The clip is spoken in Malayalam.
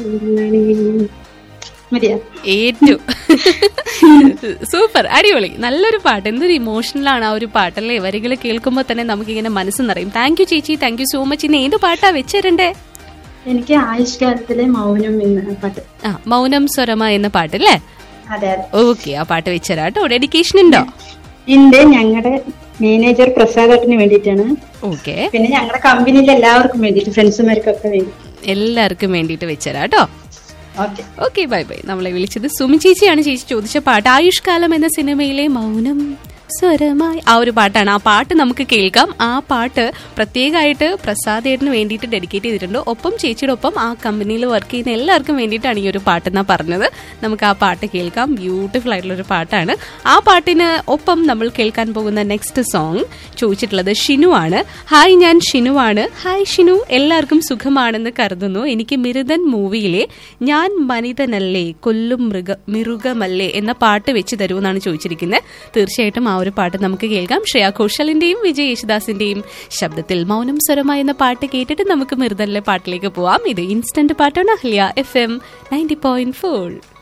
മതിയാ ഏറ്റു സൂപ്പർ അടിപൊളി നല്ലൊരു പാട്ട് എന്തൊരു ഇമോഷണലാണ് ആ ഒരു പാട്ടല്ലേ വരികൾ കേൾക്കുമ്പോൾ തന്നെ നമുക്ക് ഇങ്ങനെ മനസ്സ് നിറയും താങ്ക് യു ചേച്ചി താങ്ക് യു സോ മച്ച് ഇന്ന് ഏത് പാട്ടാ വെച്ചിരണ്ടേ എനിക്ക് ആയുഷ്കാലത്തിലെ മൗനം എന്ന പാട്ട് ആ മൗനം സ്വരമ എന്ന പാട്ടല്ലേ അതെ അതെ ഓക്കെ ആ പാട്ട് വെച്ചരാട്ടോ ഡെഡിക്കേഷൻ ഉണ്ടോ എന്റെ ഞങ്ങളുടെ മാനേജർ പ്രസാദേട്ടന് വേണ്ടിയിട്ടാണ് ഓക്കെ പിന്നെ ഞങ്ങളുടെ കമ്പനിയിലെ എല്ലാവർക്കും വേണ്ടിയിട്ട് ഫ്രണ്ട്സുമാർക്കൊക്കെ വേണ്ടി എല്ലാവർക്കും വേണ്ടിയിട്ട് വെച്ചരാട്ടോ ഓക്കെ ഓക്കെ ബൈ ബൈ നമ്മളെ വിളിച്ചത് സുമി ചേച്ചിയാണ് ചേച്ചി ചോദിച്ച പാട്ട് ആയുഷ്കാലം എന്ന സിനിമയിലെ മൗനം സ്വരമായി ആ ഒരു പാട്ടാണ് ആ പാട്ട് നമുക്ക് കേൾക്കാം ആ പാട്ട് പ്രത്യേകമായിട്ട് പ്രസാദേട്ടന് വേണ്ടിയിട്ട് ഡെഡിക്കേറ്റ് ചെയ്തിട്ടുണ്ട് ഒപ്പം ചേച്ചിയുടെ ഒപ്പം ആ കമ്പനിയിൽ വർക്ക് ചെയ്യുന്ന എല്ലാവർക്കും വേണ്ടിയിട്ടാണ് ഈ ഒരു പാട്ട് എന്നാ പറഞ്ഞത് നമുക്ക് ആ പാട്ട് കേൾക്കാം ബ്യൂട്ടിഫുൾ ആയിട്ടുള്ള ഒരു പാട്ടാണ് ആ പാട്ടിന് ഒപ്പം നമ്മൾ കേൾക്കാൻ പോകുന്ന നെക്സ്റ്റ് സോങ് ചോദിച്ചിട്ടുള്ളത് ഷിനു ആണ് ഹായ് ഞാൻ ഷിനു ആണ് ഹായ് ഷിനു എല്ലാവർക്കും സുഖമാണെന്ന് കരുതുന്നു എനിക്ക് മിരുതൻ മൂവിയിലെ ഞാൻ മനിതനല്ലേ കൊല്ലും മൃഗ മൃഗമല്ലേ എന്ന പാട്ട് വെച്ച് തരുമെന്നാണ് ചോദിച്ചിരിക്കുന്നത് തീർച്ചയായിട്ടും ആ ഒരു പാട്ട് നമുക്ക് കേൾക്കാം ശ്രേയ ഘോഷലിന്റെയും വിജയ് യേശുദാസിന്റെയും ശബ്ദത്തിൽ മൗനം സ്വരമായ എന്ന പാട്ട് കേട്ടിട്ട് നമുക്ക് മിരുതനിലെ പാട്ടിലേക്ക് പോവാം ഇത് ഇൻസ്റ്റന്റ് പാട്ടാണ് Ahalya F M ninety point four